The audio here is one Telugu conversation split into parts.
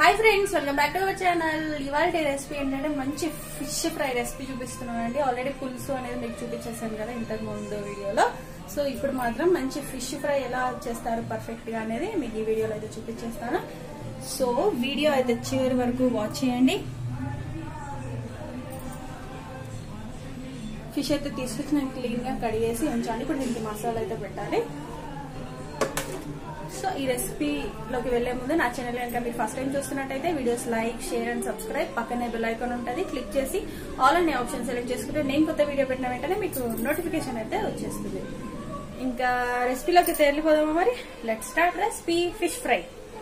Hi friends welcome back to our channel ఇవాళ రెసిపీ ఏంటంటే మంచి ఫిష్ ఫ్రై రెసిపీ చూపిస్తున్నానండి ఆల్రెడీ పులుసు అనేది మీకు చూపించేసాను కదా ఇంతకు ముందు వీడియోలో సో ఇప్పుడు మాత్రం మంచి ఫిష్ ఫ్రై ఎలా చేస్తారు పర్ఫెక్ట్ గా అనేది మీకు ఈ వీడియోలో అయితే చూపించేస్తాను సో వీడియో అయితే చివరి వరకు వాచ్ చేయండి ఫిష్ అయితే తీసుకొచ్చి నేను క్లీన్ గా కడిగేసి ఉంచాను ఇప్పుడు దీనికి మసాలా అయితే పెట్టాలి సో ఈ రెసిపీలోకి వెళ్లే ముందు నా ఛానల్ కనుక మీరు ఫస్ట్ టైం చూస్తున్నట్టయితే videos like share and subscribe పక్కనే బెల్ ఐకాన్ ఉంటుంది క్లిక్ చేసి ఆల్ అనే ఆప్షన్ సెలెక్ట్ చేసుకుంటే నేను కొత్త వీడియో పెట్టిన వెంటనే మీకు నోటిఫికేషన్ అయితే వచ్చేస్తుంది ఇంకా రెసిపీలోకి వెళ్ళిపోదామా మరి let start recipe fish fry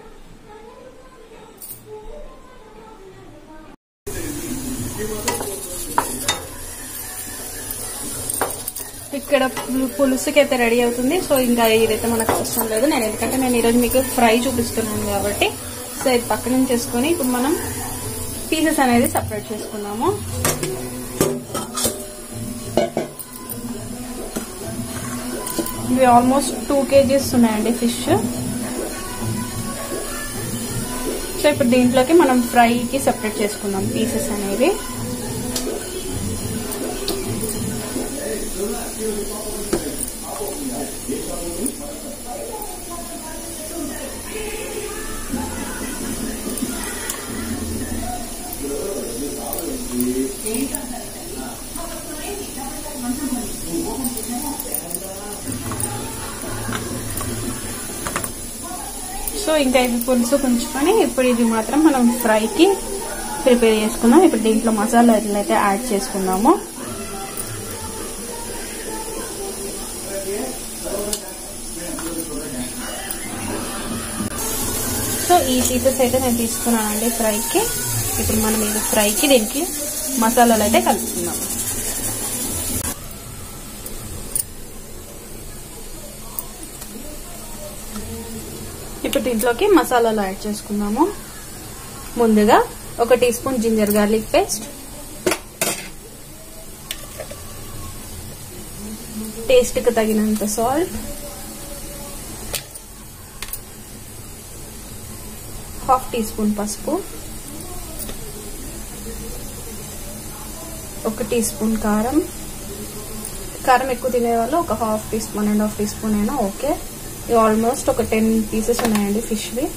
ఇక్కడ పులు- పులుసుకి అయితే రెడీ అవుతుంది సో ఇంకా ఇదైతే మనకు అవసరం లేదు నేను ఎందుకంటే నేను ఈరోజు మీకు ఫ్రై చూపిస్తున్నాను కాబట్టి సో ఇది పక్క నుంచి చేసుకొని ఇప్పుడు మనం పీసెస్ అనేది సపరేట్ చేసుకున్నాము ఇవి ఆల్మోస్ట్ టూ కేజీస్ ఉన్నాయండి ఫిష్ సో ఇప్పుడు దీంట్లోకి మనం ఫ్రైకి సపరేట్ చేసుకుందాం పీసెస్ అనేవి సో ఇంకా ఇది పులుసు ఉంచుకొని ఇప్పుడు ఇది మాత్రం మనం ఫ్రైకి ప్రిపేర్ చేసుకుందాం ఇప్పుడు దీంట్లో మసాలా అయితే యాడ్ చేసుకుందాము సో ఈ పీసెస్ అయితే నేను తీసుకున్నానండి ఫ్రైకి ఇప్పుడు మనం ఇది ఫ్రైకి దీనికి మసాలాలు అయితే కలుపుకుందాం ఇప్పుడు దీంట్లోకి మసాలాలు యాడ్ చేసుకుందాము ముందుగా ఒక teaspoon ginger garlic paste టేస్ట్కి తగినంత సాల్ట్ హాఫ్ టీ స్పూన్ పసుపు ఒక టీ స్పూన్ కారం కారం ఎక్కువ తినేవాళ్ళు ఒక half teaspoon and half teaspoon అయినా ఓకే ఇవి ఆల్మోస్ట్ ఒక టెన్ పీసెస్ ఉన్నాయండి ఫిష్వి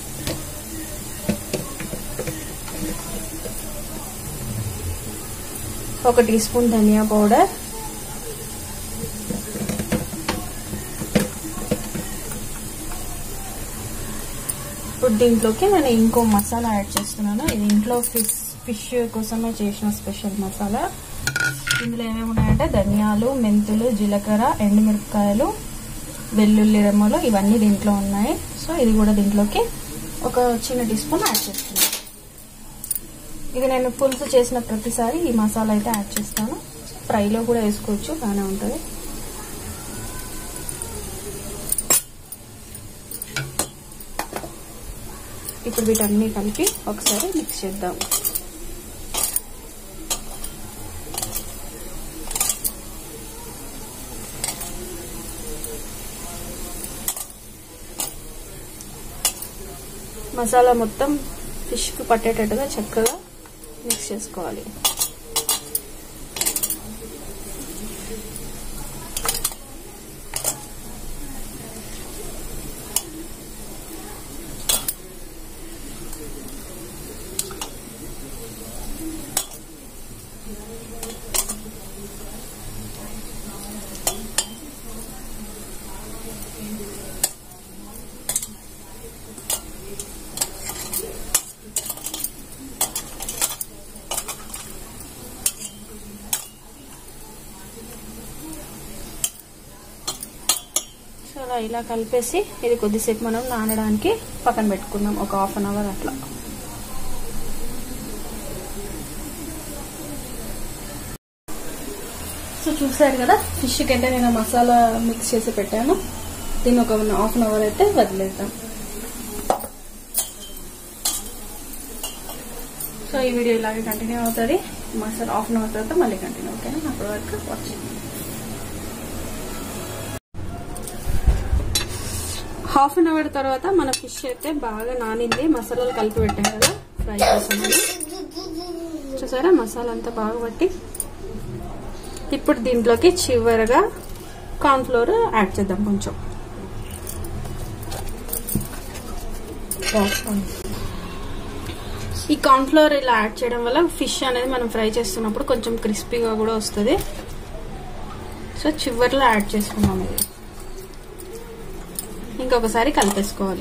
ఒక టీ స్పూన్ ధనియా పౌడర్ ఇప్పుడు దీంట్లోకి నేను ఇంకో మసాలా యాడ్ చేస్తున్నాను ఇది ఇంట్లో ఫిష్ ఫిష్ కోసమే చేసిన స్పెషల్ మసాలా ఇందులో ఏమేమి ఉన్నాయంటే ధనియాలు మెంతులు జీలకర్ర ఎండుమిరపకాయలు వెల్లుల్లి రెమ్మలు ఇవన్నీ దీంట్లో ఉన్నాయి సో ఇది కూడా దీంట్లోకి ఒక చిన్న టీ స్పూన్ యాడ్ చేస్తున్నాను ఇది నేను పులుసు చేసిన ప్రతిసారి ఈ మసాలా అయితే యాడ్ చేస్తాను ఫ్రైలో కూడా వేసుకోవచ్చు బాగానే ఉంటుంది ఇప్పుడు వీటన్నీ కలిపి ఒకసారి మిక్స్ చేద్దాం మసాలా మొత్తం ఫిష్కి పట్టేటట్టుగా చక్కగా మిక్స్ చేసుకోవాలి సో అలా ఇలా కలిపేసి ఇది కొద్దిసేపు మనం నానడానికి పక్కన పెట్టుకుందాం ఒక హాఫ్ అన్ అవర్ అట్లా సో చూసారు కదా ఫిష్కి అయితే నేను మసాలా మిక్స్ చేసి పెట్టాను దీన్ని ఒక హాఫ్ అన్ అవర్ అయితే వదిలేద్దాం సో ఈ వీడియో ఇలాగే కంటిన్యూ అవుతుంది మసాలా హాఫ్ అన్ అవర్ తర్వాత మళ్ళీ కంటిన్యూ అవుతాను అప్పటి వరకు వాచ్ హాఫ్ అన్ అవర్ తర్వాత మన ఫిష్ అయితే బాగా నానింది మసాలాలు కలిపి పెట్టాం కదా ఫ్రై చేసామని చూసారా మసాలా అంతా బాగా పట్టి ఇప్పుడు దీంట్లోకి చివరగా కార్న్ఫ్లోర్ యాడ్ చేద్దాం కొంచెం ఈ కార్న్ఫ్లోర్ ఇలా యాడ్ చేయడం వల్ల ఫిష్ అనేది మనం ఫ్రై చేస్తున్నప్పుడు కొంచెం క్రిస్పీగా కూడా వస్తుంది సో చివర్లో యాడ్ చేసుకున్నాం ఇది ఇంకొకసారి కలిపేసుకోవాలి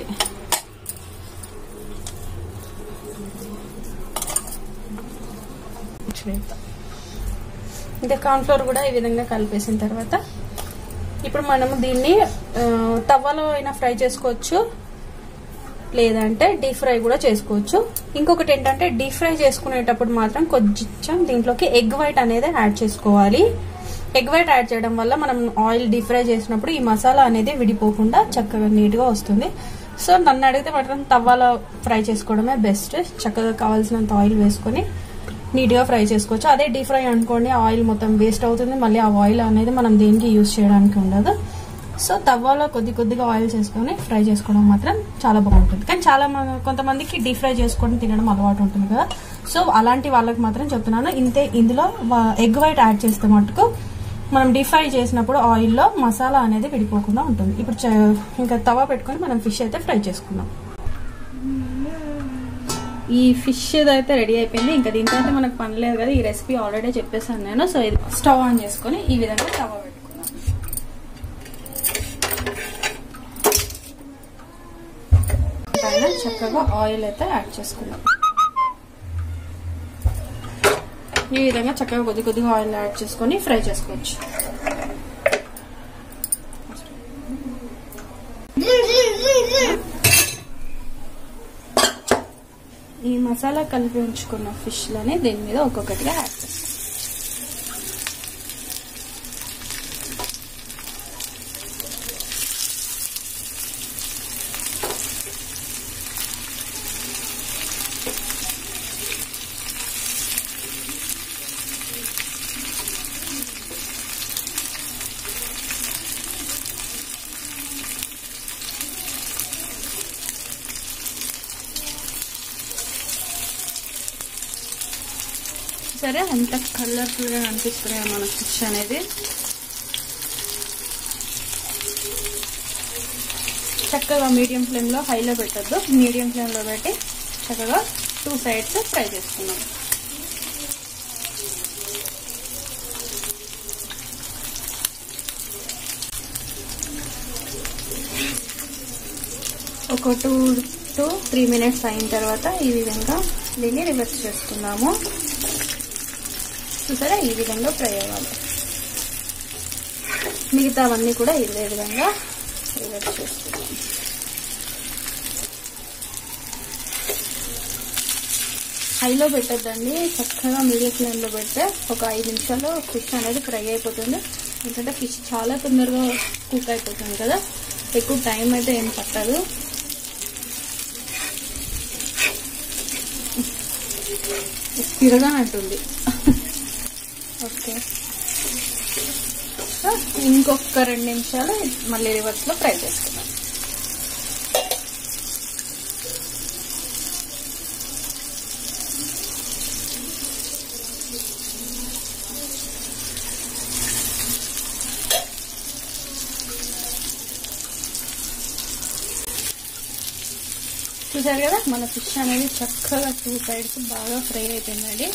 ఇంకా కార్న్ఫ్లోర్ కూడా ఈ విధంగా కలిపేసిన తర్వాత ఇప్పుడు మనము దీన్ని ఆ, తవ్వలో అయినా ఫ్రై చేసుకోవచ్చు లేదంటే డీప్ ఫ్రై కూడా చేసుకోవచ్చు ఇంకొకటి ఏంటంటే డీప్ ఫ్రై చేసుకునేటప్పుడు మాత్రం కొంచెం దీంట్లోకి ఎగ్ వైట్ అనేది యాడ్ చేసుకోవాలి ఎగ్ వైట్ యాడ్ చేయడం వల్ల మనం ఆయిల్ డీప్ ఫ్రై చేసినప్పుడు ఈ మసాలా అనేది విడిపోకుండా చక్కగా నీట్ గా వస్తుంది సో నన్ను అడిగితే మాత్రం తవ్వాలో ఫ్రై చేసుకోవడమే బెస్ట్ చక్కగా కావాల్సినంత ఆయిల్ వేసుకొని నీట్ గా ఫ్రై చేసుకోవచ్చు అదే డీప్ ఫ్రై అనుకోండి ఆయిల్ మొత్తం వేస్ట్ అవుతుంది మళ్ళీ ఆ ఆయిల్ అనేది మనం దేనికి యూజ్ చేయడానికి ఉండదు సో తవ్వాలో కొద్ది కొద్దిగా ఆయిల్ చేసుకొని ఫ్రై చేసుకోవడం మాత్రం చాలా బాగుంటుంది కానీ చాలా మ- కొంతమందికి డీప్ ఫ్రై చేసుకొని తినడం అలవాటు ఉంటుంది కదా సో అలాంటి వాళ్ళకి మాత్రం చెప్తున్నాను ఇంతే ఇందులో ఎగ్ వైట్ యాడ్ చేస్తే మటుకు మనం డీప్ ఫ్రై చేసినప్పుడు ఆయిల్లో మసాలా అనేది విడిపోకుండా ఉంటుంది ఇప్పుడు చ- ఇంకా తవా పెట్టుకొని మనం ఫిష్ అయితే ఫ్రై చేసుకుందాం ఈ ఫిష్ అయితే రెడీ అయిపోయింది ఇంకా దీంతో అయితే మనకు పని లేదు కదా ఈ రెసిపీ ఆల్రెడీ చెప్పేసాను నేను సో ఇది స్టవ్ ఆన్ చేసుకొని ఈ విధంగా తవా పెట్టుకుందాం పైన చక్కగా ఆయిల్ అయితే యాడ్ చేసుకుందాం ఈ విధంగా చక్కగా కొద్ది కొద్దిగా ఆయిల్ యాడ్ చేసుకొని ఫ్రై చేసుకోవచ్చు ఈ మసాలా కలిపి ఉంచుకున్న ఫిష్లని దీని మీద ఒక్కొక్కటిగా యాడ్ చేస్తాం సరే అంత కలర్ఫుల్ గా కనిపిస్తున్నాయి మన ఫిష్ అనేది చక్కగా మీడియం ఫ్లేమ్ లో హైలో పెట్టద్దు మీడియం ఫ్లేమ్ లో పెట్టి చక్కగా టూ సైడ్స్ ఫ్రై చేసుకున్నాం ఒక టూ టు త్రీ మినిట్స్ అయిన తర్వాత ఈ విధంగా దీన్ని రివర్స్ చేసుకున్నాము చూసారా ఈ విధంగా ఫ్రై అవ్వాలి మిగతావన్నీ కూడా ఇదే విధంగా రివర్స్ చేసుకుందాం హైలో పెట్టద్దండి చక్కగా మీడియం ఫ్లేమ్లో పెడితే ఒక ఐదు నిమిషాల్లో ఫిష్ అనేది ఫ్రై అయిపోతుంది ఎందుకంటే ఫిష్ చాలా తొందరగా కుక్ అయిపోతుంది కదా ఎక్కువ టైం అయితే ఏం పట్టదు స్థిరగా అంటుంది ఓకే సో ఇంకొక రెండు నిమిషాలు మళ్ళీ రివర్స్లో ఫ్రై చేసుకుందాం చూసారు కదా మన ఫిష్ అనేది చక్కగా టూ సైడ్స్ బాగా ఫ్రై అయిపోయిందండి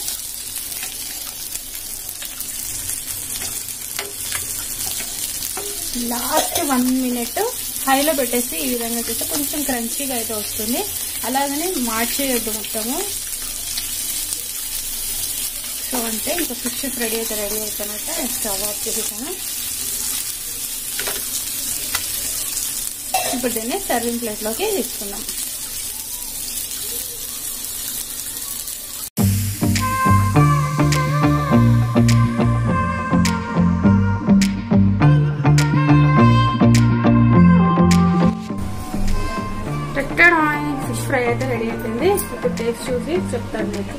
లాస్ట్ వన్ మినిట్ హైలో పెట్టేసి ఈ విధంగా చేస్తే కొంచెం క్రంచీగా అయితే వస్తుంది అలాగని మార్చేయొద్దు మొత్తము సో అంటే ఇంకా ఫిష్ రెడీ అయితే రెడీ అయిపోయినట్ట స్టవ్ ఆఫ్ చేసేసాను ఇప్పుడు దీన్ని సర్వింగ్ ప్లేట్లోకి తీసుకుందాం ఫిష్ ఫ్రై అయితే రెడీ అయిపోయింది ఇప్పుడు టేస్ట్ చూసి చెప్తాను మీకు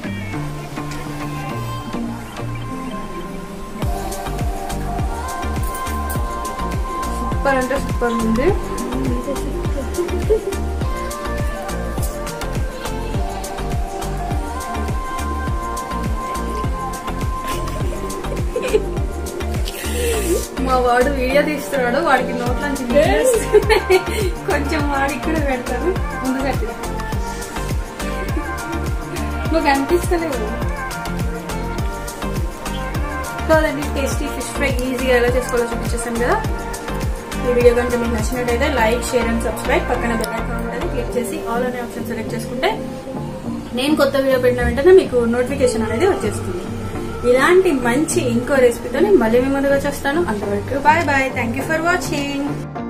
సూపర్ అంటే సూపర్ ఉంది వాడు వీడియో తీస్తున్నాడు వాడికి నోట్లోంచి నీళ్ళు వస్తున్నాయి. కొంచెం వాడికి కూడా పెడతాను ముందు కట్టి నువ్వు కనిపిస్తలేవు సో అదండి టేస్టీ ఫిష్ ఫ్రై ఈజీగా ఎలా చేసుకోవాలో చూపించేసాను కదా ఈ వీడియో కనుక మీకు నచ్చినట్టయితే లైక్ షేర్ అండ్ సబ్స్క్రైబ్ పక్కన బెల్ ఐకాన్ ఉంటుంది క్లిక్ చేసి ఆల్ అనే ఆప్షన్ సెలెక్ట్ చేసుకుంటే నేను కొత్త వీడియో పెట్టిన వెంటనే మీకు నోటిఫికేషన్ అనేది వచ్చేస్తుంది ఇలాంటి మంచి ఇంకో రెసిపీతో నేను మళ్ళీ మీ ముందుకు వచ్చేస్తాను అంతవరకు bye bye thank you for watching